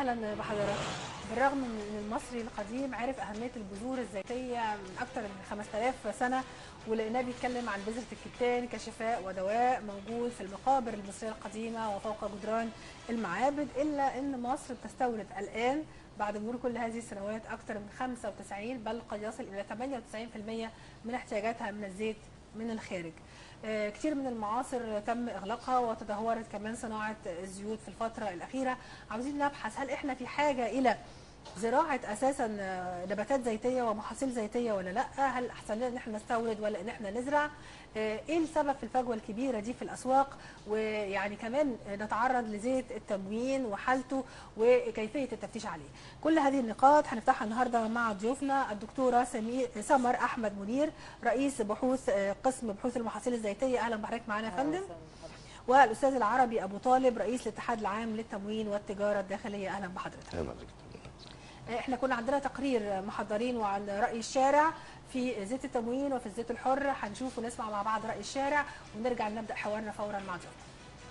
اهلا بحضرتك بالرغم من ان المصري القديم عرف اهميه البذور الزيتيه من اكثر من 5000 سنه ولقيناه بيتكلم عن بذره الكتان كشفاء ودواء موجود في المقابر المصريه القديمه وفوق جدران المعابد الا ان مصر بتستورد الان بعد مرور كل هذه السنوات اكثر من 95 بل قد يصل الى 98% من احتياجاتها من الزيت من الخارج. آه، كتير من المعاصر تم اغلاقها وتدهورت كمان صناعه الزيوت في الفتره الاخيره عاوزين نبحث هل احنا في حاجه الى زراعه اساسا آه، نباتات زيتيه ومحاصيل زيتيه ولا لا هل احسن لنا ان احنا نستورد ولا ان احنا نزرع آه، ايه السبب في الفجوه الكبيره دي في الاسواق ويعني كمان نتعرض لزيت التموين وحالته وكيفيه التفتيش عليه كل هذه النقاط هنفتحها النهارده مع ضيوفنا الدكتوره سمير سمر احمد منير رئيس بحوث آه، قسم بحوث المحاصيل الزيتيه اهلا بحضرتك معانا يا فندم والاستاذ العربي ابو طالب رئيس الاتحاد العام للتموين والتجاره الداخليه اهلا بحضرتك اهلا بك احنا كنا عندنا تقرير محضرين عن راي الشارع في زيت التموين وفي الزيت الحر هنشوف ونسمع مع بعض راي الشارع ونرجع نبدا حوارنا فورا مع ضيوفنا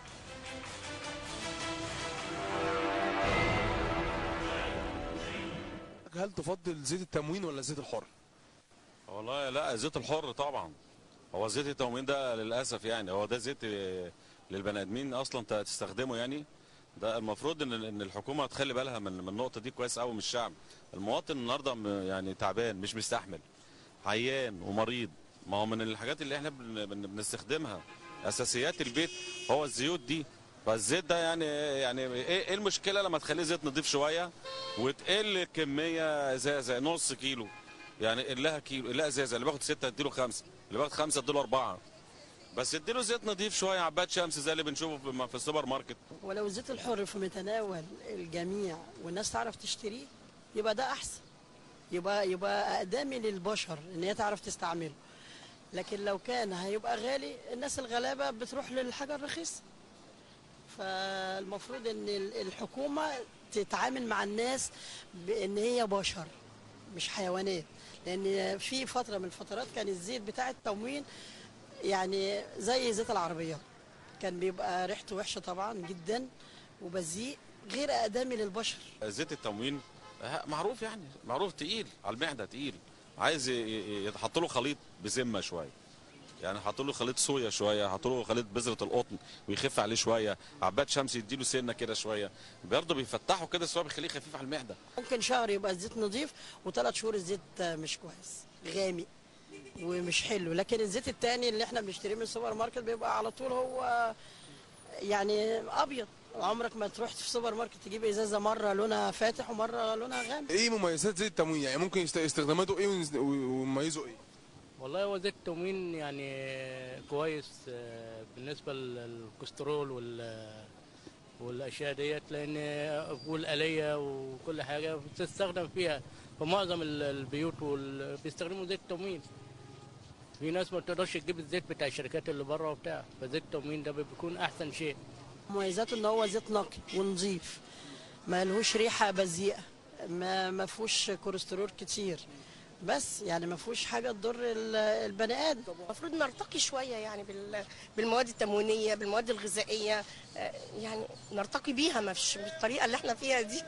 هل تفضل زيت التموين ولا زيت الحر؟ والله لا زيت الحر طبعا هو زيت التموين ده للاسف يعني هو ده زيت آه، للبني ادمين اصلا ت- تستخدمه يعني ده المفروض ان ان الحكومه تخلي بالها من من النقطه دي كويس قوي من الشعب المواطن النهارده م- يعني تعبان مش مستحمل عيان ومريض ما هو من الحاجات اللي احنا بن- بن- بنستخدمها اساسيات البيت هو الزيوت دي فالزيت ده يعني يعني ايه إيه المشكله لما تخليه زيت نضيف شويه وتقل الكميه زي زي نص كيلو يعني لها كيلو لا ازازه اللي باخد سته اديله خمسه اللي باخد خمسه اديله اربعه بس اديله زيت نضيف شويه عباد شمس زي اللي بنشوفه في- في السوبر ماركت ولو الزيت الحر في متناول الجميع والناس تعرف تشتريه يبقى ده احسن يبقى يبقى اقدامي للبشر ان هي تعرف تستعمله لكن لو كان هيبقى غالي الناس الغلابه بتروح للحاجه الرخيصه فالمفروض ان ال- الحكومه تتعامل مع الناس بان هي بشر مش حيوانات لان في فتره من الفترات كان الزيت بتاع التموين يعني زي زيت العربيات كان بيبقى ريحته وحشه طبعا جدا وبذيء غير ادمي للبشر زيت التموين ها، معروف يعني معروف تقيل على المعده تقيل عايز ي- ي- يتحط له خليط بذمه شويه يعني حط له خليط صويا شويه حط له خليط بذره القطن ويخف عليه شويه عباد شمس يديله سنه كده شويه برضه بيفتحه كده شويه بيخليه خفيف على المعده ممكن شهر يبقى الزيت نظيف وثلاث شهور الزيت مش كويس غامق ومش حلو لكن الزيت التاني اللي احنا بنشتريه من السوبر ماركت بيبقى على طول هو يعني ابيض عمرك ما تروح في السوبر ماركت تجيب ازازه مره لونها فاتح ومره لونها غامق ايه مميزات زيت التموين يعني ممكن يست- استخداماته ايه ونز- ومميزه ايه؟ والله هو زيت التموين يعني كويس آه، بالنسبة للكوليسترول وال والاشياء ديت لان والآلية وكل حاجة بتستخدم فيها في معظم ال- البيوت وال... بيستخدموا زيت التموين في ناس ما بتقدرش تجيب الزيت بتاع الشركات اللي بره وبتاع فزيت التموين ده بيكون احسن شيء مميزاته ان هو زيت نقي ونظيف ما لهوش ريحه بذيئه ما ما فيهوش كوليسترول كتير بس يعني ما فيهوش حاجه تضر ال- البني ادم المفروض نرتقي شويه يعني بال- بالمواد التموينيه بالمواد الغذائيه آه، يعني نرتقي بيها مش بالطريقه اللي احنا فيها دي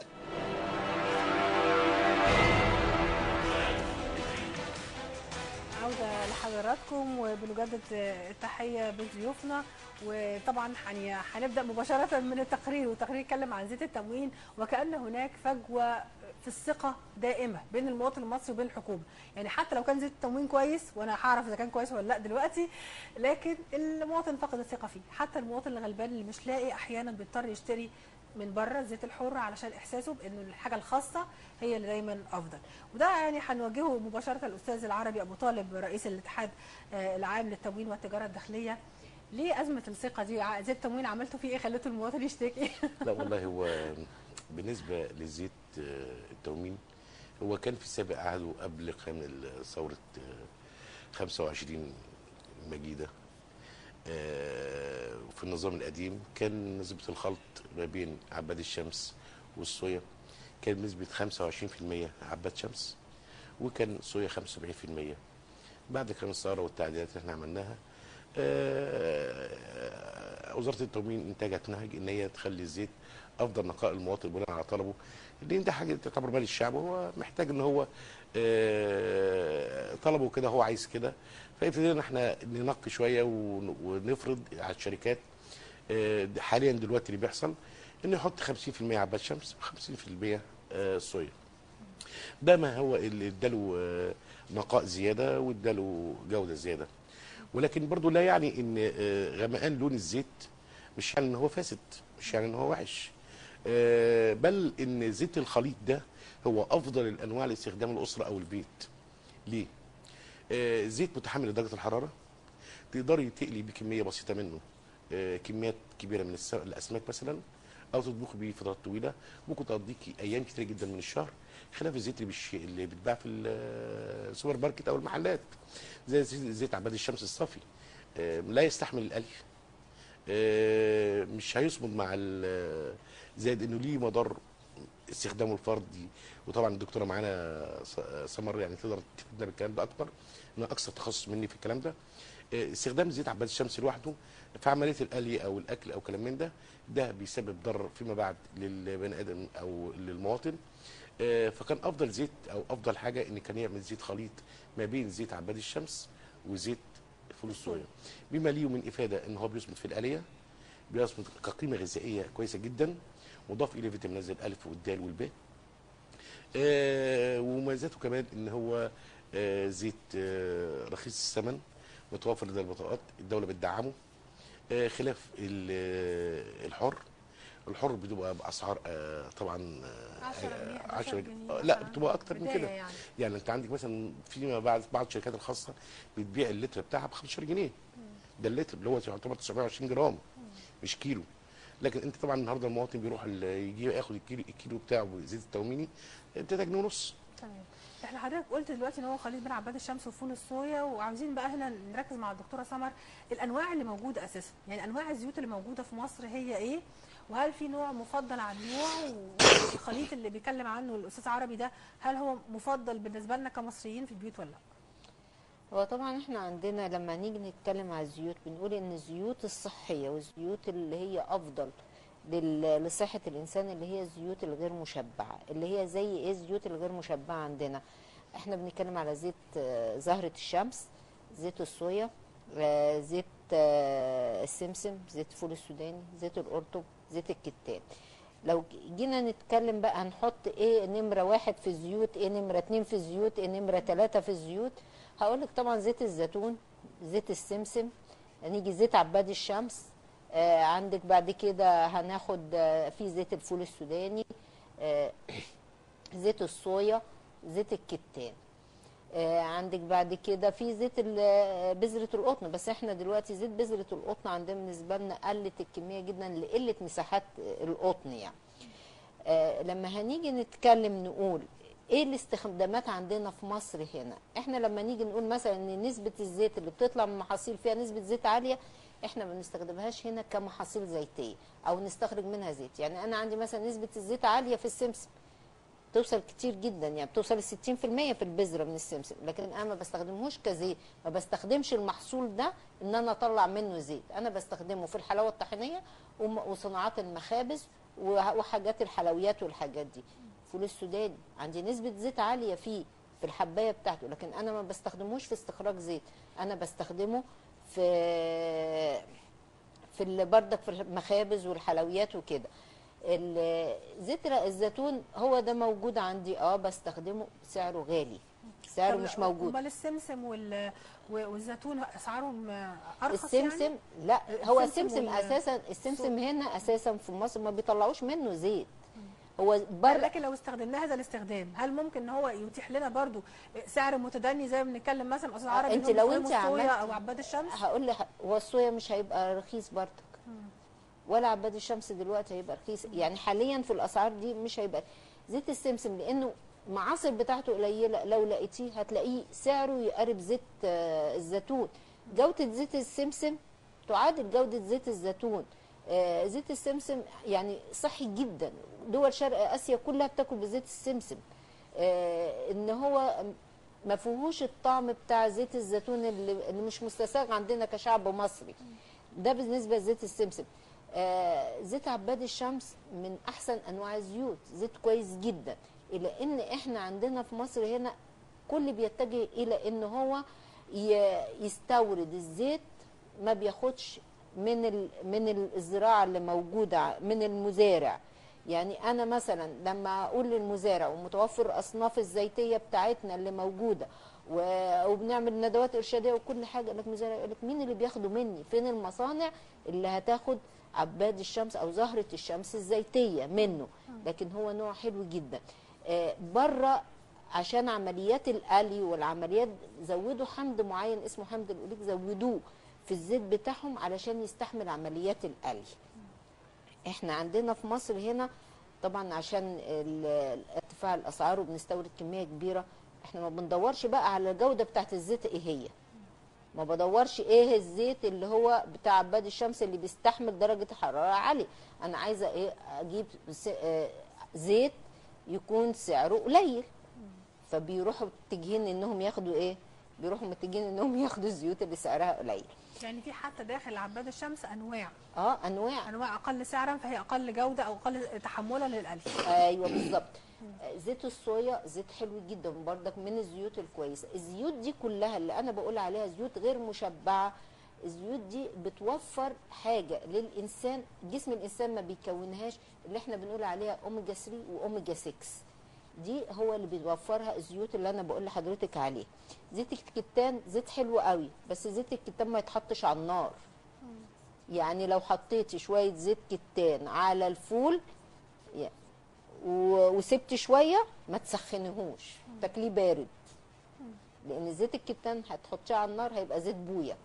عودة لحضراتكم وبنجدد التحية بضيوفنا وطبعا يعني هنبدأ مباشرة من التقرير والتقرير يتكلم عن زيت التموين وكأن هناك فجوة في الثقة دائمة بين المواطن المصري وبين الحكومة يعني حتى لو كان زيت التموين كويس وأنا هعرف إذا كان كويس ولا لا دلوقتي لكن المواطن فقد الثقة فيه حتى المواطن الغلبان اللي مش لاقي أحيانا بيضطر يشتري من بره الزيت الحر علشان احساسه بانه الحاجه الخاصه هي اللي دايما افضل وده يعني هنوجهه مباشره الاستاذ العربي ابو طالب رئيس الاتحاد آه، العام للتموين والتجاره الداخليه ليه ازمه الثقه دي ع- زيت التموين عملتوا فيه ايه خليتوا المواطن يشتكي لا والله هو بالنسبه لزيت آه، التموين هو كان في سابق عهده قبل كان ثوره آه، 25 مجيده آه، في النظام القديم كان نسبه الخلط ما بين عباد الشمس والصويا كان بنسبه 25% عباد شمس وكان صويا 75% بعد كان الثوره والتعديلات اللي احنا عملناها آه، وزاره التموين انتجت نهج ان هي تخلي الزيت افضل نقاء المواطن بناء على طلبه لان ده حاجه تعتبر مال الشعب وهو محتاج ان هو آه، طلبه كده هو عايز كده فابتدينا احنا ننقي شويه ون- ونفرض على الشركات آه، حاليا دلوقتي اللي بيحصل انه يحط 50% عباد شمس و50% آه، صويا ده ما هو اللي اداله آه، نقاء زياده واداله جوده زياده ولكن برضو لا يعني ان آه، غمقان لون الزيت مش يعني ان هو فاسد مش يعني ان هو وحش آه، بل ان زيت الخليط ده هو افضل الانواع لاستخدام الاسره او البيت ليه آه، زيت متحمل لدرجه الحراره تقدري تقلي بكميه بسيطه منه آه، كميات كبيره من الس- الاسماك مثلا او تطبخي بيه فترات طويله ممكن تقضيكي ايام كتير جدا من الشهر خلاف الزيت اللي, بش... اللي بيتباع في السوبر ماركت او المحلات زي زي- زيت عباد الشمس الصافي آه، لا يستحمل القلي آه، مش هيصمد مع ال- زائد انه ليه مضار استخدامه الفردي وطبعا الدكتوره معانا س- سمر يعني تقدر تفيدنا بالكلام ده اكتر انها اكثر تخصص مني في الكلام ده آه، استخدام زيت عباد الشمس لوحده في عمليه القلي او الاكل او كلام من ده ده بيسبب ضرر فيما بعد للبني ادم او للمواطن آه، فكان افضل زيت او افضل حاجه ان كان يعمل زيت خليط ما بين زيت عباد الشمس وزيت فول الصويا بما ليه من افاده ان هو بيصمد في الاليه بيصمد كقيمه غذائيه كويسه جدا مضاف اليه فيتامينات زي الالف والدال والباء آه، ومميزاته كمان ان هو آه، زيت آه، رخيص الثمن متوفر لدى البطاقات الدوله بتدعمه آه، خلاف ال- آه، الحر الحر بتبقى باسعار آه، طبعا آه، 10 جنيه، 11 10 جنيه آه، لا مثلاً. بتبقى اكتر من بداية كده يعني. يعني انت عندك مثلا فيما بعد بعض الشركات الخاصه بتبيع اللتر بتاعها ب 15 جنيه ده اللتر اللي هو يعتبر 920 جرام مش كيلو لكن انت طبعا النهارده المواطن بيروح ال- يجي ياخد الكيلو الكيلو بتاعه زيت التوميني ب 3 جنيه ونص تمام احنا حضرتك قلت دلوقتي ان هو خليط بين عباد الشمس وفول الصويا وعاوزين بقى هنا نركز مع الدكتوره سمر الانواع اللي موجوده اساسا يعني انواع الزيوت اللي موجوده في مصر هي ايه وهل في نوع مفضل عن نوع والخليط اللي بيتكلم عنه الاستاذ عربي ده هل هو مفضل بالنسبه لنا كمصريين في البيوت ولا لا هو طبعا احنا عندنا لما نيجي نتكلم على الزيوت بنقول ان الزيوت الصحيه والزيوت اللي هي افضل لل- لصحه الانسان اللي هي الزيوت الغير مشبعه اللي هي زي ايه الزيوت الغير مشبعه عندنا احنا بنتكلم على زيت آه، زهره الشمس زيت الصويا آه، زيت آه، السمسم زيت الفول السوداني زيت القرطب زيت الكتان لو جينا نتكلم بقى هنحط ايه نمرة واحد في الزيوت ايه نمرة اتنين في الزيوت ايه نمرة تلاتة في الزيوت هقولك طبعا زيت الزيتون زيت السمسم نيجي زيت عباد الشمس آه عندك بعد كده هناخد آه في زيت الفول السوداني آه زيت الصويا زيت الكتان آه، عندك بعد كده في زيت ال- آه، بذرة القطن بس احنا دلوقتي زيت بذرة القطن عندنا بالنسبة لنا قلت الكمية جدا لقلة مساحات آه، القطن يعني آه، لما هنيجي نتكلم نقول ايه الاستخدامات عندنا في مصر هنا احنا لما نيجي نقول مثلا ان نسبة الزيت اللي بتطلع من محاصيل فيها نسبة زيت عالية احنا ما بنستخدمهاش هنا كمحاصيل زيتية او نستخرج منها زيت يعني انا عندي مثلا نسبة الزيت عالية في السمسم بتوصل كتير جدا يعني بتوصل ل 60% في البذره من السمسم لكن انا ما بستخدمهوش كزيت ما بستخدمش المحصول ده ان انا اطلع منه زيت انا بستخدمه في الحلاوه الطحينيه وم- وصناعات المخابز وح- وحاجات الحلويات والحاجات دي فول السوداني عندي نسبه زيت عاليه فيه في الحبايه بتاعته لكن انا ما بستخدموش في استخراج زيت انا بستخدمه في في ال- بردك في المخابز والحلويات وكده ال- زيت ر- الزيتون هو ده موجود عندي اه بستخدمه سعره غالي سعره طب مش موجود امال السمسم وال... و- والزيتون اسعارهم ارخص السمسم يعني؟ لا هو السمسم السمسم وال- اساسا السمسم هنا اساسا في مصر ما بيطلعوش منه زيت هو بره لكن لو استخدمناه هذا الاستخدام هل ممكن ان هو يتيح لنا برضو سعر متدني زي ما بنتكلم مثلا استاذ عربي انت إن هم لو بيستخدموا انت الصويا عملتي- او عباد الشمس هقول لك هو الصويا مش هيبقى رخيص برضك ولا عباد الشمس دلوقتي هيبقى رخيص يعني حاليا في الاسعار دي مش هيبقى زيت السمسم لانه معاصر بتاعته قليله لو لقيتيه هتلاقيه سعره يقارب زيت آه، الزيتون جوده زيت السمسم تعادل جوده زيت الزيتون آه، زيت السمسم يعني صحي جدا دول شرق اسيا كلها بتاكل بزيت السمسم آه، ان هو ما فيهوش الطعم بتاع زيت الزيتون اللي, اللي مش مستساغ عندنا كشعب مصري ده بالنسبه لزيت السمسم آه زيت عباد الشمس من احسن انواع الزيوت زيت كويس جدا الى ان احنا عندنا في مصر هنا كل بيتجه الى ان هو ي- يستورد الزيت ما بياخدش من ال- من الزراعه اللي موجوده ع- من المزارع يعني انا مثلا لما اقول للمزارع ومتوفر اصناف الزيتيه بتاعتنا اللي موجوده و- وبنعمل ندوات ارشاديه وكل حاجه يقول لك مزارع يقول لك مين اللي بياخده مني فين المصانع اللي هتاخد عباد الشمس او زهره الشمس الزيتيه منه لكن هو نوع حلو جدا آه، بره عشان عمليات القلي والعمليات زودوا حمض معين اسمه حمض الاوليك زودوه في الزيت بتاعهم علشان يستحمل عمليات القلي احنا عندنا في مصر هنا طبعا عشان ال- ارتفاع الاسعار وبنستورد كميه كبيره احنا ما بندورش بقى على الجوده بتاعت الزيت ايه هي ما بدورش ايه الزيت اللي هو بتاع عباد الشمس اللي بيستحمل درجه حراره عاليه انا عايزه ايه اجيب س- آه، زيت يكون سعره قليل فبيروحوا متجهين انهم ياخدوا ايه بيروحوا متجهين انهم ياخدوا الزيوت اللي سعرها قليل يعني في حتى داخل عباد الشمس انواع اه انواع انواع اقل سعرا فهي اقل جوده او اقل تحملا للقلي ايوه بالظبط آه، زيت الصويا زيت حلو جدا برضك من الزيوت الكويسه الزيوت دي كلها اللي انا بقول عليها زيوت غير مشبعه الزيوت دي بتوفر حاجه للانسان جسم الانسان ما بيكونهاش اللي احنا بنقول عليها اوميجا 3 واوميجا 6 دي هو اللي بيوفرها الزيوت اللي انا بقول لحضرتك عليه زيت الكتان زيت حلو قوي بس زيت الكتان ما يتحطش على النار يعني لو حطيتي شويه زيت كتان على الفول يا- و- وسبت شويه ما تسخنيهوش تاكليه بارد لان زيت الكتان هتحطيه على النار هيبقى زيت بويا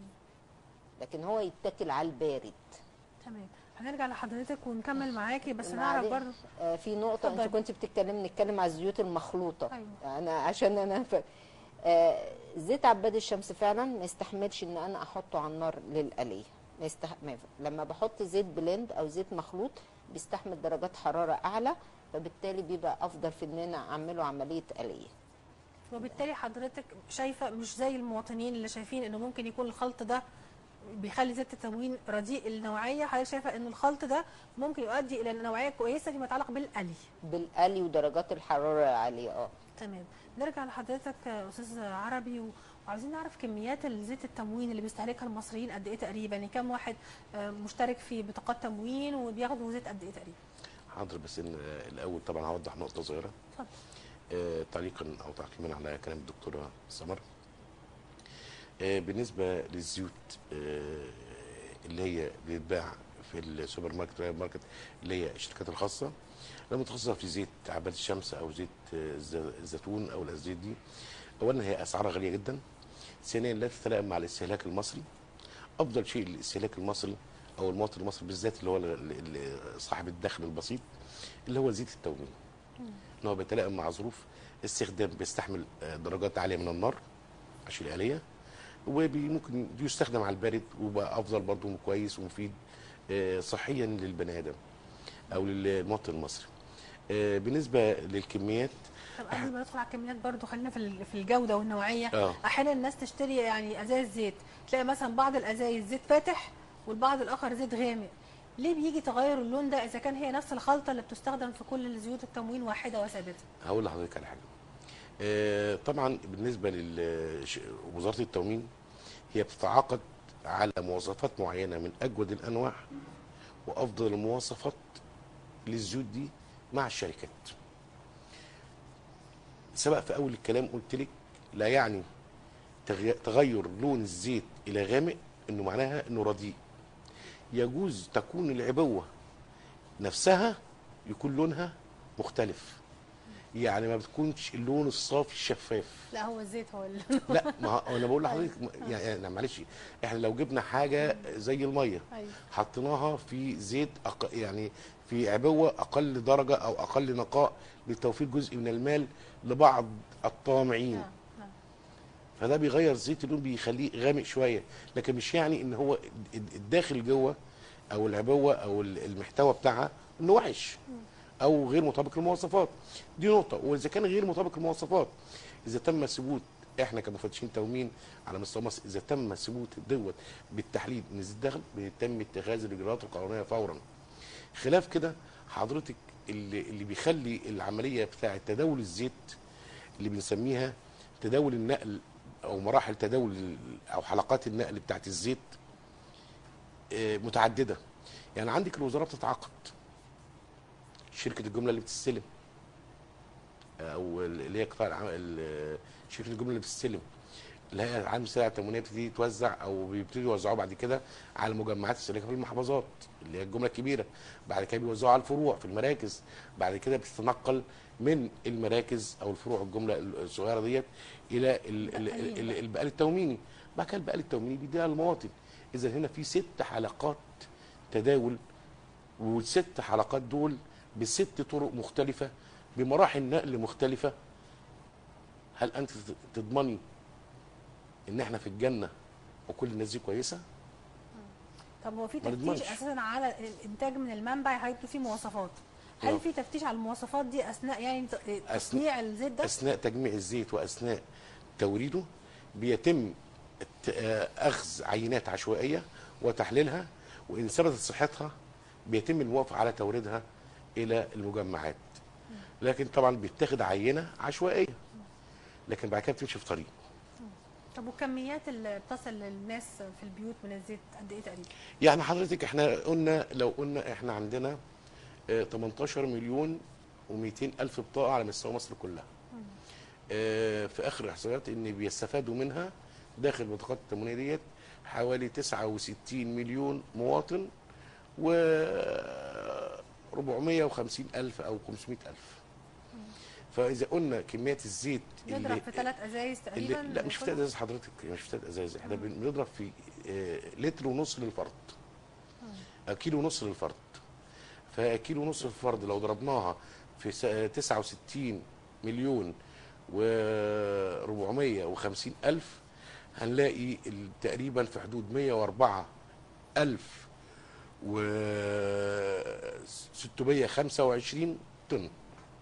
لكن هو يتاكل على البارد تمام هنرجع لحضرتك ونكمل معاكي بس نعرف معلش، برضه آه، في نقطة اتفضلي. انت كنت بتتكلم نتكلم على الزيوت المخلوطة أيوة. انا عشان انا ف... آه، زيت عباد الشمس فعلا ما يستحملش ان انا احطه على النار للقلية ما يستح... ما ينفع. لما بحط زيت بلند او زيت مخلوط بيستحمل درجات حرارة اعلى فبالتالي بيبقى افضل في ان انا اعمله عملية قلية وبالتالي حضرتك شايفه مش زي المواطنين اللي شايفين انه ممكن يكون الخلط ده بيخلي زيت التموين رديء النوعيه حضرتك شايفه ان الخلط ده ممكن يؤدي الى نوعيه كويسه فيما يتعلق بالقلي بالقلي ودرجات الحرارة العالية اه تمام نرجع لحضرتك آه، استاذ عربي و- وعاوزين نعرف كميات الزيت التموين اللي بيستهلكها المصريين قد ايه تقريبا يعني كم واحد آه، مشترك في بطاقات تموين وبياخدوا زيت قد ايه تقريبا حاضر بس إن الاول طبعا هوضح نقطه صغيره اتفضل آه، تعليقا او تعقيبا على كلام الدكتوره سمر آه، بالنسبه للزيوت آه، اللي هي بتتباع في السوبر ماركت والهايبر ماركت اللي هي الشركات الخاصه المتخصصه في زيت عباد الشمس او زيت آه، الز- الزيتون او الزيت دي اولا هي اسعارها غاليه جدا ثانيا لا تتلائم مع الاستهلاك المصري افضل شيء للاستهلاك المصري او المواطن المصري بالذات اللي هو ال- ال- ال- صاحب الدخل البسيط اللي هو زيت التومين ان هو بيتلائم مع ظروف استخدام بيستحمل آه، درجات عاليه من النار عشان الآلية وممكن يستخدم على البارد وبقى افضل برضه كويس ومفيد آه، صحيا للبني ادم او للمواطن المصري آه، بالنسبه للكميات طب قبل ما ندخل على الكميات برضو خلينا في ال- في الجوده والنوعيه اه. احيانا الناس تشتري يعني ازايز زيت تلاقي مثلا بعض الازايز زيت فاتح والبعض الاخر زيت غامق ليه بيجي تغير اللون ده اذا كان هي نفس الخلطه اللي بتستخدم في كل زيوت التموين واحده وثابته هقول لحضرتك على حاجه آه، طبعا بالنسبه لوزاره التموين هي بتتعاقد على مواصفات معينه من اجود الانواع وافضل المواصفات للزيوت دي مع الشركات سبق في اول الكلام قلت لك لا يعني تغي- تغير لون الزيت الى غامق انه معناها انه رديء يجوز تكون العبوه نفسها يكون لونها مختلف يعني ما بتكونش اللون الصافي الشفاف لا هو الزيت هو ال... لا ما هو انا بقول لحضرتك يعني يعني معلش احنا لو جبنا حاجه زي الميه أيوة. حطيناها في زيت أق... يعني في عبوه اقل درجه او اقل نقاء لتوفير جزء من المال لبعض الطامعين نعم، نعم. فده بيغير زيت اللون بيخليه غامق شويه لكن مش يعني ان هو الداخل جوه او العبوه او المحتوى بتاعها انه وحش او غير مطابق للمواصفات دي نقطه واذا كان غير مطابق للمواصفات اذا تم ثبوت احنا كمفتشين تموين على مستوى مصر اذا تم ثبوت دوت بالتحليل ان الزيت دخل بيتم اتخاذ الاجراءات القانونيه فورا خلاف كده حضرتك اللي اللي بيخلي العمليه بتاعه تداول الزيت اللي بنسميها تداول النقل او مراحل تداول ال- او حلقات النقل بتاعه الزيت آه، متعدده يعني عندك الوزاره بتتعاقد شركه الجمله اللي بتستلم او اللي هي قطاع العمل ال- شركه الجمله اللي بتستلم اللي هي عام السلع التموينيه بتبتدي توزع او بيبتدوا يوزعوها بعد كده على المجمعات السلكيه في المحافظات اللي هي الجمله الكبيره بعد كده بيوزعوها على الفروع في المراكز بعد كده بتتنقل من المراكز او الفروع الجمله الصغيره ديت الى ال- ال- ال- ال- البقال التوميني بعد كده البقال التوميني بيديها للمواطن اذا هنا في ست حلقات تداول والست حلقات دول بست طرق مختلفه بمراحل نقل مختلفه هل انت تضمني ان احنا في الجنه وكل الناس دي كويسه طب هو في ما تفتيش نضمنش. اساسا على الانتاج من المنبع هيبقى فيه مواصفات هل نعم. في تفتيش على المواصفات دي اثناء يعني ت- تصنيع الزيت ده اثناء تجميع الزيت واثناء توريده بيتم الت- آه، اخذ عينات عشوائيه وتحليلها وان ثبتت صحتها بيتم الموافقه على توريدها الى المجمعات لكن طبعا بيتاخد عينه عشوائيه لكن بعد كده بتمشي في طريق طب والكميات اللي بتصل للناس في البيوت من الزيت قد ايه تقريبا؟ يعني حضرتك احنا قلنا لو قلنا احنا عندنا آه، 18 مليون و200 الف بطاقه على مستوى مصر كلها آه، في اخر الاحصائيات ان بيستفادوا منها داخل البطاقات التموينيه ديت حوالي 69 مليون مواطن و 450 الف او 500 الف فاذا قلنا كميات الزيت نضرب في ثلاث ازايز اللي تقريبا لا مش في كله؟ ثلاث ازاز حضرتك مش في ثلاث ازاز احنا بنضرب في آه، لتر ونص للفرد آه، كيلو ونص للفرد فكيلو ونص للفرد لو ضربناها في س- آه، 69 مليون و 450 الف هنلاقي ال- تقريبا في حدود 104 الف و 625 طن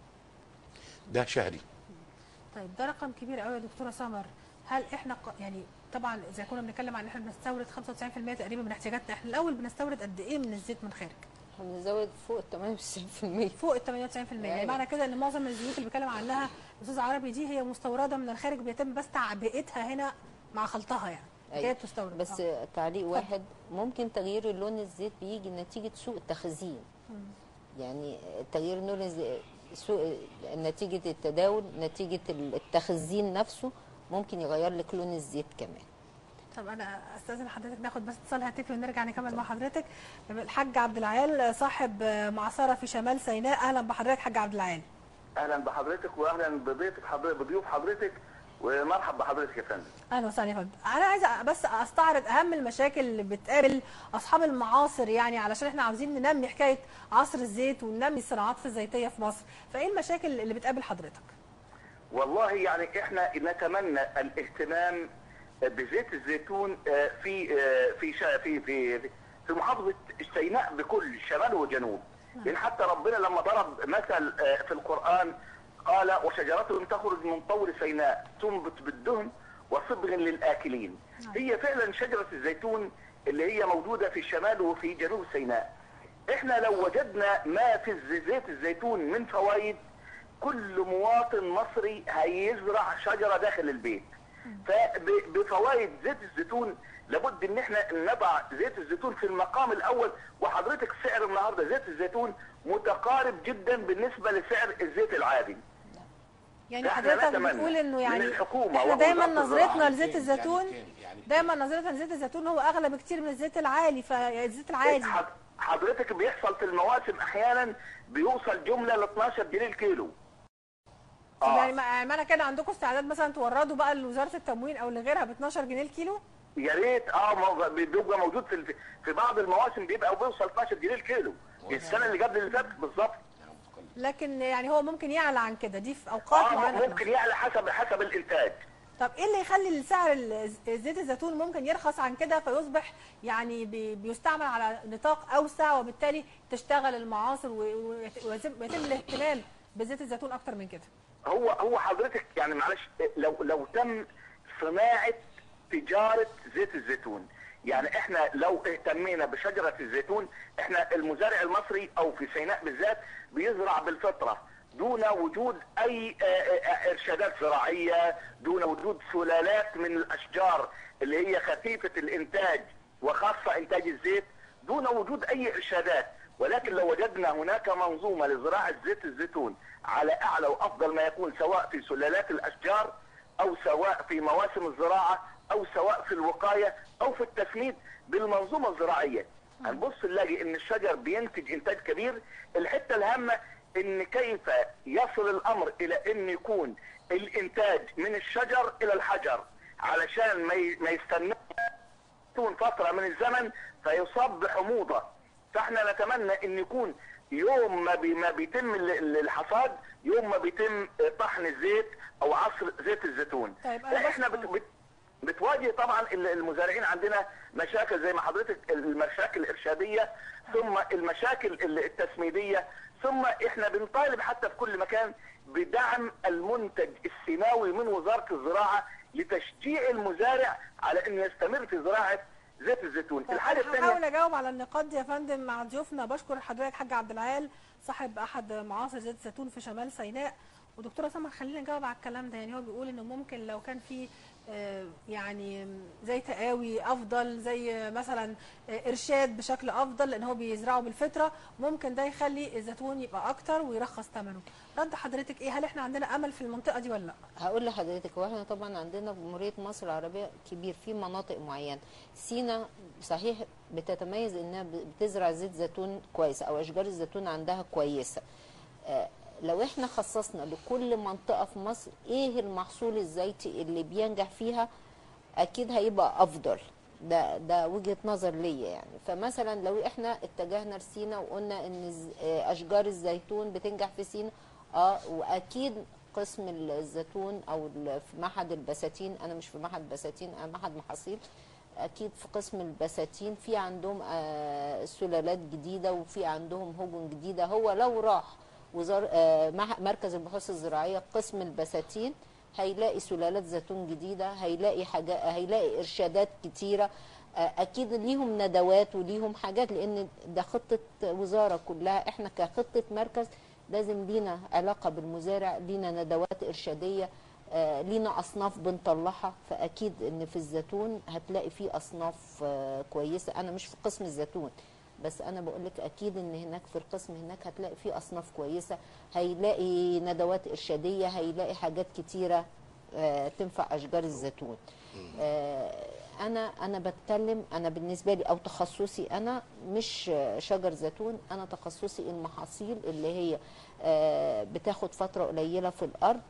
ده شهري طيب ده رقم كبير قوي يا دكتوره سمر هل احنا ق- يعني طبعا اذا كنا بنتكلم عن ان احنا بنستورد 95% تقريبا من احتياجاتنا احنا الاول بنستورد قد ايه من الزيت من خارج؟ هنزود فوق ال 98% فوق ال 98% يعني أيوة. معنى كده ان معظم الزيوت اللي بيتكلم عنها الاستاذ عربي دي هي مستورده من الخارج بيتم بس تعبئتها هنا مع خلطها يعني أيوة. هي تستورد بس آه. تعليق واحد ممكن تغيير لون الزيت بيجي نتيجة سوء التخزين يعني تغيير لون الزيت سوء نتيجة التداول نتيجة التخزين نفسه ممكن يغير لك لون الزيت كمان طب انا استاذن حضرتك ناخد بس اتصال هاتفي ونرجع نكمل مع حضرتك الحاج عبد العال صاحب معصره في شمال سيناء اهلا بحضرتك حاج عبد العال اهلا بحضرتك واهلا بضيفك حضرتك بضيوف حضرتك ومرحب بحضرتك يا فندم اهلا وسهلا يا فندم انا عايزه بس استعرض اهم المشاكل اللي بتقابل اصحاب المعاصر يعني علشان احنا عاوزين ننمي حكايه عصر الزيت وننمي الصناعات الزيتيه في مصر فايه المشاكل اللي بتقابل حضرتك والله يعني احنا نتمنى الاهتمام بزيت الزيتون آه، في آه، في شا- في في في محافظه سيناء بكل شمال وجنوب لان حتى ربنا لما ضرب مثل آه، في القران قال وشجره تخرج من طور سيناء تنبت بالدهن وصبغ للاكلين هي فعلا شجره الزيتون اللي هي موجوده في الشمال وفي جنوب سيناء احنا لو وجدنا ما في الز- زيت الزيتون من فوائد كل مواطن مصري هيزرع شجره داخل البيت فبفوائد زيت الزيتون لابد ان احنا نضع زيت الزيتون في المقام الاول وحضرتك سعر النهارده زيت الزيتون متقارب جدا بالنسبه لسعر الزيت العادي يعني إحنا حضرتك نتمنى بتقول انه من يعني الحكومة احنا دايما ووزارة نظرتنا الزراعة لزيت يعني الزيتون كام؟ يعني دايما نظرتنا لزيت الزيتون هو اغلى بكتير من الزيت العالي فالزيت العادي حض- حضرتك بيحصل في المواسم احيانا بيوصل جمله ل 12 جنيه الكيلو طب يعني ما- يعني معنى كده عندكم استعداد مثلا توردوا بقى لوزاره التموين او لغيرها ب 12 جنيه الكيلو يا ريت اه مو- بيبقى موجود في الف- في بعض المواسم بيبقى بيوصل 12 جنيه الكيلو السنه اللي قبل اللي فاتت بالظبط لكن يعني هو ممكن يعلى عن كده دي في اوقات اه معينه في ممكن مصر. يعلى حسب حسب الانتاج طب ايه اللي يخلي سعر ال- زيت الزيتون ممكن يرخص عن كده فيصبح يعني بي- بيستعمل على نطاق اوسع وبالتالي تشتغل المعاصر و- ويت- ويتم ويتم الاهتمام بزيت الزيتون اكتر من كده هو هو حضرتك يعني معلش لو لو تم صناعه تجاره زيت الزيتون يعني احنا لو اهتمينا بشجره الزيتون احنا المزارع المصري او في سيناء بالذات بيزرع بالفطره دون وجود اي آه، آه، ارشادات زراعيه دون وجود سلالات من الاشجار اللي هي خفيفه الانتاج وخاصه انتاج الزيت دون وجود اي ارشادات ولكن لو وجدنا هناك منظومه لزراعه زيت الزيتون على اعلى وافضل ما يكون سواء في سلالات الاشجار او سواء في مواسم الزراعه او سواء في الوقايه او في التسميد بالمنظومه الزراعيه هنبص نلاقي ان الشجر بينتج انتاج كبير الحته الهامه ان كيف يصل الامر الى ان يكون الانتاج من الشجر الى الحجر علشان ما ي- ما يستنى تكون فترة من الزمن فيصاب بحموضة فاحنا نتمنى ان يكون يوم ما, بي ما بيتم ال- ال- الحصاد يوم ما بيتم طحن الزيت او عصر زيت الزيتون طيب، أنا فاحنا بس- بت بت بتواجه طبعا ال- المزارعين عندنا مشاكل زي ما حضرتك المشاكل الارشاديه ثم المشاكل ال- التسميديه ثم احنا بنطالب حتى في كل مكان بدعم المنتج السيناوي من وزاره الزراعه لتشجيع المزارع على انه يستمر في زراعه زيت الزيتون طيب الحاجه انا الثانيه هحاول اجاوب على النقاط دي يا فندم مع ضيوفنا بشكر حضرتك حاج عبد العال صاحب احد معاصر زيت الزيتون في شمال سيناء ودكتوره سمر خلينا نجاوب على الكلام ده يعني هو بيقول انه ممكن لو كان في آه، يعني زي تقاوي افضل زي مثلا آه، ارشاد بشكل افضل لان هو بيزرعه بالفطره ممكن ده يخلي الزيتون يبقى اكتر ويرخص ثمنه رد حضرتك ايه هل احنا عندنا امل في المنطقه دي ولا لا هقول لحضرتك هو احنا طبعا عندنا في جمهوريه مصر العربيه كبير في مناطق معينه سينا صحيح بتتميز انها بتزرع زيت زيتون كويس او اشجار الزيتون عندها كويسه آه، لو احنا خصصنا لكل منطقه في مصر ايه المحصول الزيتي اللي بينجح فيها اكيد هيبقى افضل ده ده وجهه نظر ليا يعني فمثلا لو احنا اتجهنا لسينا وقلنا ان الز- آه، اشجار الزيتون بتنجح في سينا اه واكيد قسم الزيتون او ال- في معهد البساتين انا مش في معهد بساتين انا معهد محاصيل اكيد في قسم البساتين في عندهم آه، سلالات جديده وفي عندهم هجن جديده هو لو راح وزار آه، مع- مركز البحوث الزراعيه قسم البساتين هيلاقي سلالات زيتون جديده هيلاقي حاجات هيلاقي ارشادات كتيره آه، اكيد ليهم ندوات وليهم حاجات لان ده خطه وزاره كلها احنا كخطه مركز لازم لينا علاقه بالمزارع لينا ندوات ارشاديه آه، لينا اصناف بنطلعها فاكيد ان في الزيتون هتلاقي فيه اصناف آه، كويسه انا مش في قسم الزيتون بس انا بقول لك اكيد ان هناك في القسم هناك هتلاقي فيه اصناف كويسه هيلاقي ندوات ارشاديه هيلاقي حاجات كتيره آه، تنفع اشجار الزيتون آه، انا انا بتكلم انا بالنسبه لي او تخصصي انا مش آه، شجر زيتون انا تخصصي المحاصيل اللي هي آه، بتاخد فتره قليله في الارض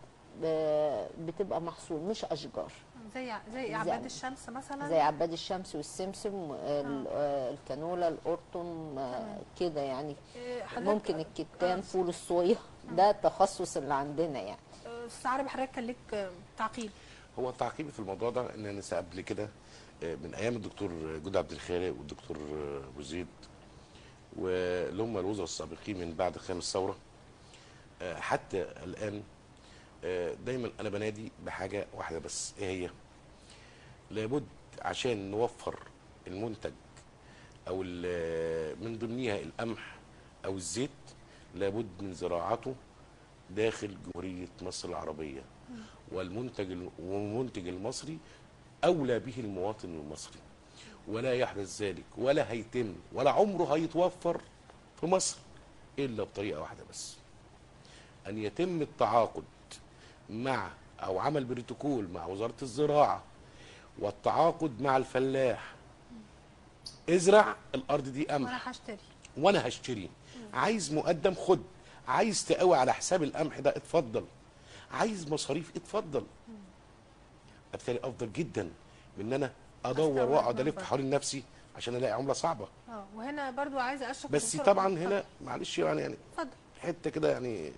آه، بتبقى محصول مش اشجار زي زي عباد الشمس مثلا زي عباد الشمس والسمسم ال- آه، الكانولا القرطم آه، كده يعني إيه، حضرتك- ممكن الكتان فول الصويا ده التخصص اللي عندنا يعني آه، استاذ عربي حضرتك كان ليك آه، تعقيب هو تعقيبي في الموضوع ده ان انا قبل كده آه، من ايام الدكتور جود عبد الخالق والدكتور آه، ابو زيد واللي هم الوزراء السابقين من بعد خامس ثوره آه، حتى الان آه، دايما انا بنادي بحاجه واحده بس ايه هي؟ لابد عشان نوفر المنتج او ال- من ضمنها القمح او الزيت لابد من زراعته داخل جمهوريه مصر العربيه والمنتج ال- والمنتج المصري اولى به المواطن المصري ولا يحدث ذلك ولا هيتم ولا عمره هيتوفر في مصر الا بطريقه واحده بس ان يتم التعاقد مع او عمل بروتوكول مع وزاره الزراعه والتعاقد مع الفلاح ازرع الارض دي قمح وانا هشتري وانا هشتري عايز مقدم خد عايز تقوي على حساب القمح ده اتفضل عايز مصاريف اتفضل بالتالي افضل جدا من ان انا ادور أستورد واقعد من الف بره. حوالين نفسي عشان الاقي عمله صعبه اه وهنا برضو عايزه اشرح بس دكتورة طبعا اتفضل. هنا معلش يعني يعني اتفضل حته كده يعني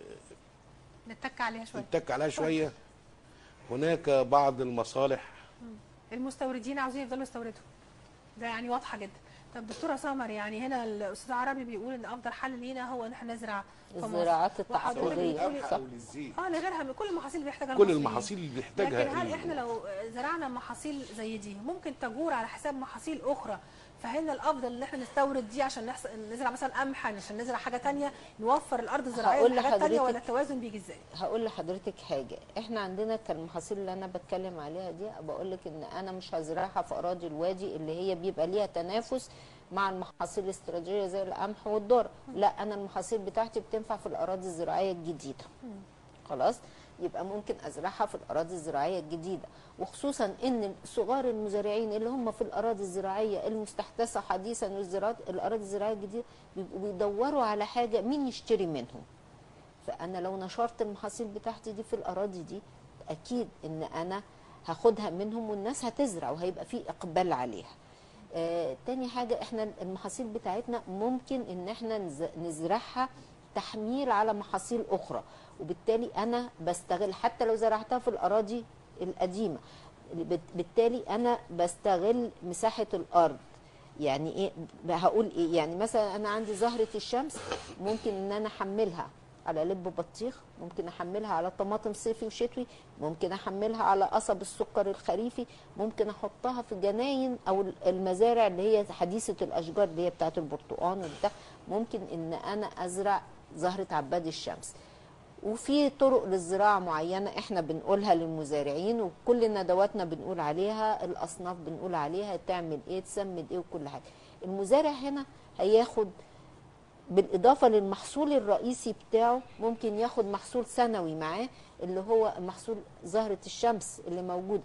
نتك عليها شويه نتك عليها شويه هناك بعض المصالح المستوردين عاوزين يفضلوا يستوردوا ده يعني واضحه جدا طب دكتوره سمر يعني هنا الاستاذ عربي بيقول ان افضل حل لينا هو ان احنا نزرع في مصر. الزراعات وحضرتك التحصيليه بتقولي- صح للزيت اه لغيرها من كل المحاصيل اللي بيحتاجها كل المصريين. المحاصيل اللي بيحتاجها لكن هل ال- احنا لو زرعنا محاصيل زي دي ممكن تجور على حساب محاصيل اخرى فهنا الافضل ان احنا نستورد دي عشان نحص... نزرع مثلا قمح عشان نزرع حاجه تانية نوفر الارض الزراعيه هقول لحاجات تانية لحضرتك- ولا التوازن بيجي ازاي؟ هقول لحضرتك حاجه احنا عندنا كالمحاصيل اللي انا بتكلم عليها دي بقول لك ان انا مش هزرعها في اراضي الوادي اللي هي بيبقى ليها تنافس مع المحاصيل الاستراتيجيه زي القمح والذره لا انا المحاصيل بتاعتي بتنفع في الاراضي الزراعيه الجديده خلاص يبقى ممكن ازرعها في الاراضي الزراعيه الجديده وخصوصا ان صغار المزارعين اللي هم في الاراضي الزراعيه المستحدثه حديثا والزراعات الاراضي الزراعيه الجديده بيبقوا بيدوروا على حاجه مين يشتري منهم فانا لو نشرت المحاصيل بتاعتي دي في الاراضي دي اكيد ان انا هاخدها منهم والناس هتزرع وهيبقى في اقبال عليها آه تاني حاجه احنا المحاصيل بتاعتنا ممكن ان احنا نز- نزرعها تحميل على محاصيل اخرى وبالتالي انا بستغل حتى لو زرعتها في الاراضي القديمه بت- بالتالي انا بستغل مساحه الارض يعني ايه هقول ايه يعني مثلا انا عندي زهره الشمس ممكن ان انا احملها على لب بطيخ ممكن احملها على طماطم صيفي وشتوي ممكن احملها على قصب السكر الخريفي ممكن احطها في جناين او المزارع اللي هي حديثه الاشجار اللي هي بتاعه البرتقال وبتاع ممكن ان انا ازرع زهره عباد الشمس وفي طرق للزراعة معينة احنا بنقولها للمزارعين وكل ندواتنا بنقول عليها الأصناف بنقول عليها تعمل ايه تسمد ايه وكل حاجة المزارع هنا هياخد بالإضافة للمحصول الرئيسي بتاعه ممكن ياخد محصول سنوي معاه اللي هو محصول زهرة الشمس اللي موجود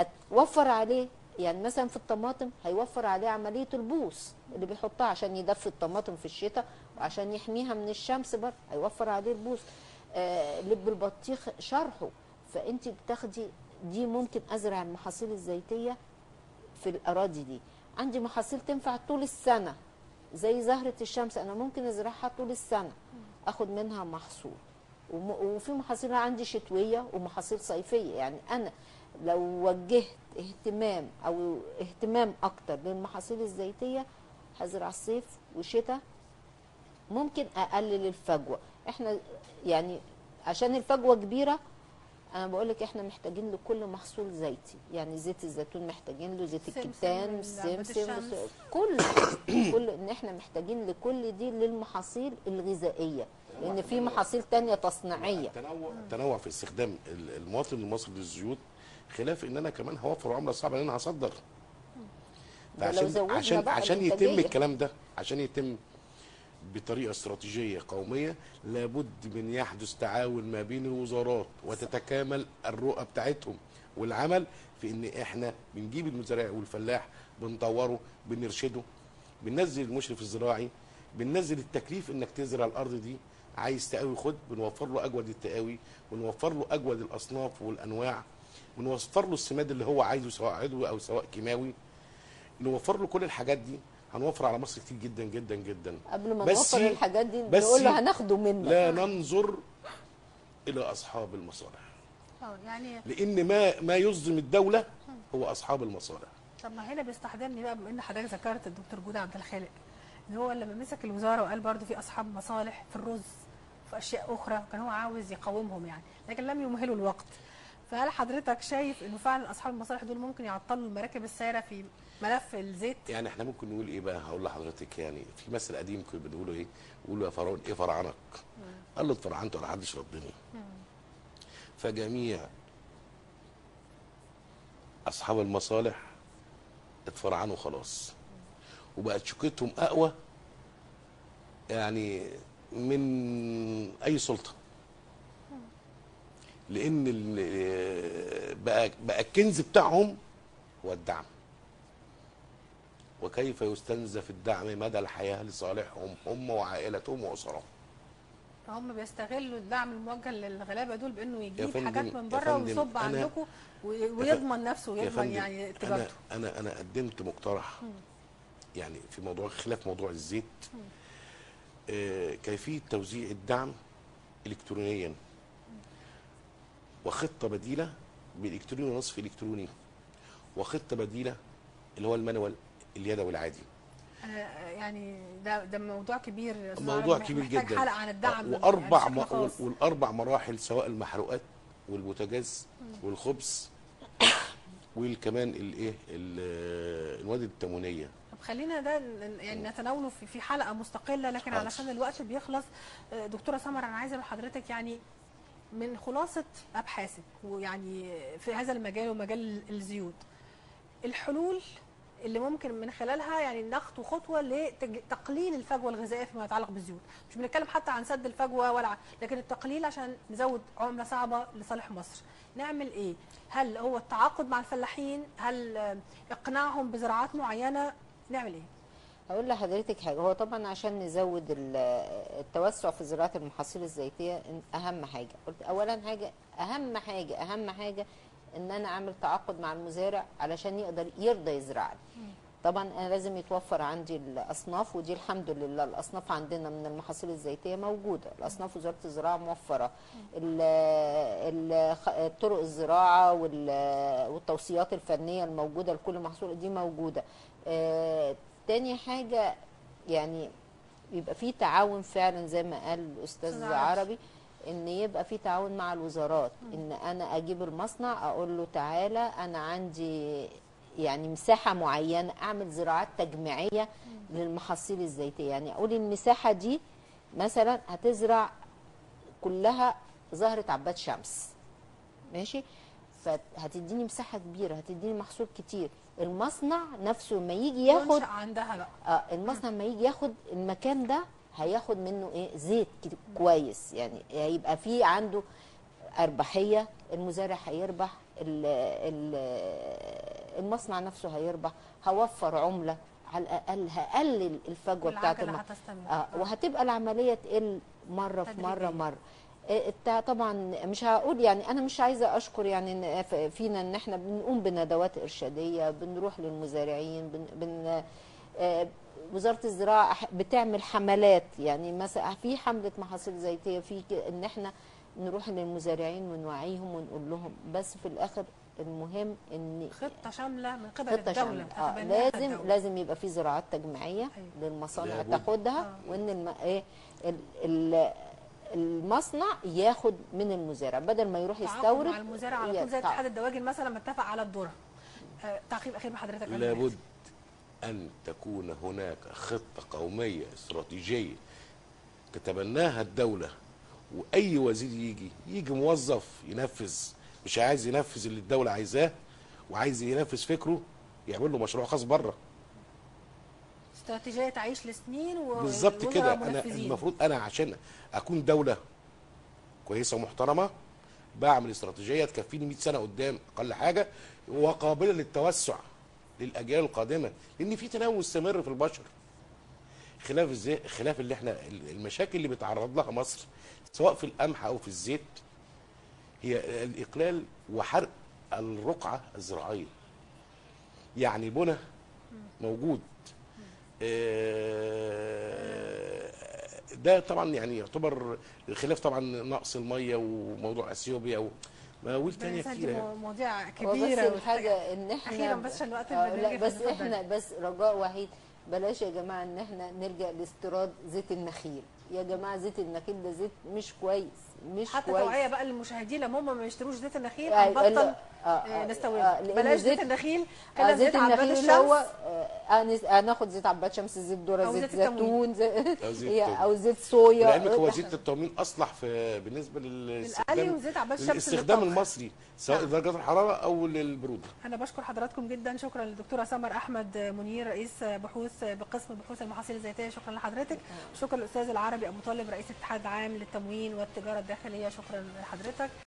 هتوفر عليه يعني مثلا في الطماطم هيوفر عليه عملية البوص اللي بيحطها عشان يدفي الطماطم في الشتاء وعشان يحميها من الشمس برضه هيوفر عليه البوص آه لب البطيخ شرحه فانت بتاخدي دي ممكن ازرع المحاصيل الزيتيه في الاراضي دي عندي محاصيل تنفع طول السنه زي زهره الشمس انا ممكن ازرعها طول السنه اخد منها محصول وم- وفي محاصيل عندي شتويه ومحاصيل صيفيه يعني انا لو وجهت اهتمام او اهتمام اكتر للمحاصيل الزيتيه هزرع صيف وشتاء ممكن اقلل الفجوه احنا يعني عشان الفجوه كبيره انا بقول لك احنا محتاجين لكل محصول زيتي يعني زيت الزيتون محتاجين له زيت سمسم، الكتان عباد سمسم الشمس. كل كل ان احنا محتاجين لكل دي للمحاصيل الغذائيه لان في محاصيل تانية تصنيعيه التنوع التنوع في استخدام ال- المواطن المصري للزيوت خلاف ان انا كمان هوفر عمله صعبه ان انا هصدر ده لو عشان زودنا عشان بقى عشان يتم الإنتاجية. الكلام ده عشان يتم بطريقه استراتيجيه قوميه لابد من يحدث تعاون ما بين الوزارات وتتكامل الرؤى بتاعتهم والعمل في ان احنا بنجيب المزارع والفلاح بنطوره بنرشده بننزل المشرف الزراعي بننزل التكليف انك تزرع الارض دي عايز تقاوي خد بنوفر له اجود التقاوي ونوفر له اجود الاصناف والانواع ونوفر له السماد اللي هو عايزه سواء عضوي او سواء كيماوي نوفر له كل الحاجات دي هنوفر على مصر كتير جدا جدا جدا قبل ما بس- نوفر الحاجات دي بس نقول له هناخده منك لا ننظر الى اصحاب المصالح اه يعني لان ما ما يظلم الدوله هو اصحاب المصالح طب ما هنا بيستحضرني بقى بما ان حضرتك ذكرت الدكتور جودة عبد الخالق ان هو لما مسك الوزاره وقال برضو في اصحاب مصالح في الرز في اشياء اخرى كان هو عاوز يقاومهم يعني لكن لم يمهلوا الوقت فهل حضرتك شايف انه فعلا اصحاب المصالح دول ممكن يعطلوا المراكب السائره في ملف الزيت يعني احنا ممكن نقول ايه بقى هقول لحضرتك يعني في مثل قديم كنا بنقوله ايه بيقولوا يا فرعون ايه فرعنك قال له اتفرعنت ولا حدش ردني فجميع اصحاب المصالح اتفرعنوا خلاص وبقت شوكتهم اقوى يعني من اي سلطه لان ال- بقى بقى الكنز بتاعهم هو الدعم وكيف يستنزف الدعم مدى الحياه لصالحهم هم وعائلتهم واسرهم فهم بيستغلوا الدعم الموجه للغلابه دول بانه يجيب فندم- حاجات من يا بره فندم، ويصب أنا- عندكم وي- يا ف- ويضمن نفسه يا ويضمن فندم، يعني انا تجارته انا انا قدمت مقترح يعني في موضوع خلاف موضوع الزيت آه كيفيه توزيع الدعم الكترونيا وخطه بديله بالالكتروني ونصف الكتروني وخطه بديله اللي هو المانوال اليدوي العادي أنا يعني ده ده موضوع كبير يا أستاذ موضوع عربي، كبير محتاج جدا حلقه عن الدعم واربع يعني م... بشكل خاص. والاربع مراحل سواء المحروقات والبوتاجاز والخبز وكمان الايه ال- المواد التموينيه طب خلينا ده ن- يعني نتناوله في في حلقه مستقله لكن حاضر. علشان الوقت بيخلص آه، دكتوره سمر انا عايزه من حضرتك يعني من خلاصه ابحاثك ويعني في هذا المجال ومجال الزيوت الحلول اللي ممكن من خلالها يعني نخطو خطوه لتقليل الفجوه الغذائيه فيما يتعلق بالزيوت مش بنتكلم حتى عن سد الفجوه ولا ع- لكن التقليل عشان نزود عمله صعبه لصالح مصر نعمل ايه هل هو التعاقد مع الفلاحين هل آه، اقناعهم بزراعات معينه نعمل ايه هقول لحضرتك حاجه هو طبعا عشان نزود ال- التوسع في زراعه المحاصيل الزيتيه إن- اهم حاجه قلت اولا حاجه اهم حاجه اهم حاجه ان انا اعمل تعاقد مع المزارع علشان يقدر يرضى يزرع لي طبعا انا لازم يتوفر عندي الاصناف ودي الحمد لله الاصناف عندنا من المحاصيل الزيتيه موجوده الاصناف وزاره الزراعه موفره ال- ال- خ- طرق الزراعه وال- والتوصيات الفنيه الموجوده لكل محصول دي موجوده آه، تاني حاجه يعني يبقى في تعاون فعلا زي ما قال الاستاذ أستاذ عربي. عربي ان يبقى في تعاون مع الوزارات ان انا اجيب المصنع اقول له تعالى انا عندي يعني مساحه معينه اعمل زراعات تجميعيه للمحاصيل الزيتيه يعني اقول المساحه دي مثلا هتزرع كلها زهره عباد شمس ماشي فهتديني مساحه كبيره هتديني محصول كتير المصنع نفسه لما يجي ياخد ينشأ عندها بقى اه المصنع لما يجي ياخد المكان ده هياخد منه ايه زيت كت- كويس يعني هيبقى في عنده ارباحيه المزارع هيربح ال- ال- المصنع نفسه هيربح هوفر عمله على الاقل هقلل الفجوه بتاعت والعجله الم... هتستمر اه وهتبقى العمليه تقل مره في مره تدريجياً. مره إيه التع- طبعا مش هقول يعني انا مش عايزه اشكر يعني إن ف- فينا ان احنا بنقوم بندوات ارشاديه بنروح للمزارعين بن, بن آه، وزاره الزراعه أح- بتعمل حملات يعني مثلا في حمله محاصيل زيتيه في ك- ان احنا نروح للمزارعين ونوعيهم ونقول لهم بس في الاخر المهم ان خطه شامله من قبل خطه الدوله شامله آه تتبناها لازم الدولة. لازم يبقى في زراعات تجميعيه أيوة. للمصانع لابد. تاخدها وان الم... ايه ال... ال... المصنع ياخد من المزارع بدل ما يروح تعاقد يستورد مع المزارع على طول زي يتع- اتحاد الدواجن مثلا متفق على الذره آه، تعقيب اخير من حضرتك قبل ما لابد نختم. أن تكون هناك خطة قومية استراتيجية تتبناها الدولة وأي وزير يجي يجي موظف ينفذ مش عايز ينفذ اللي الدولة عايزاه وعايز ينفذ فكره يعمل له مشروع خاص بره استراتيجيه تعيش لسنين و- بالظبط والوزراء كده انا منفذين. المفروض انا عشان اكون دوله كويسه ومحترمه بعمل استراتيجيه تكفيني 100 سنه قدام اقل حاجه وقابله للتوسع للاجيال القادمه لان في تنوع مستمر في البشر خلاف ازاي خلاف اللي احنا المشاكل اللي بيتعرض لها مصر سواء في القمح او في الزيت هي الاقلال وحرق الرقعه الزراعيه يعني بنى موجود آه، ده طبعا يعني يعتبر خلاف طبعا نقص الميه وموضوع اثيوبيا ومواويل تانية بس دي كتير يعني. مو- مواضيع هو كبيره بس الحاجه ان احنا أخيراً بس عشان وقت آه، البرنامج لا يخلص، بس اتفضل. احنا بس رجاء وحيد بلاش يا جماعه ان احنا نلجا لاستيراد زيت النخيل يا جماعه زيت النخيل ده زيت مش كويس مش حتى كويس توعيه بقى للمشاهدين لما هم ما يشتروش زيت النخيل أيوة، هنبطل لا، آه، آه، آه، نستورد آه، لأن بلاش زيت زيت- النخيل آه، خلينا زيت زيت عباد النخيل اللي هو الشمس آه، هنس- هناخد زيت عباد شمس زيت ذره أو زيت زيت التموين. زيتون زي- أو زيت هي- التموين. او زيت صويا ولعلمك هو إحنا- زيت التومين اصلح في بالنسبه للقلي للاستخدام وزيت عباد الشمس الاستخدام للطبخ. المصري سواء نعم. درجات الحراره او للبروده انا بشكر حضراتكم جدا شكرا للدكتوره سمر احمد منير رئيس بحوث بقسم بحوث المحاصيل الزيتيه شكرا لحضرتك شكرا للاستاذ العربي ابو طالب رئيس الاتحاد العام للتموين والتجاره الداخليه شكرا لحضرتك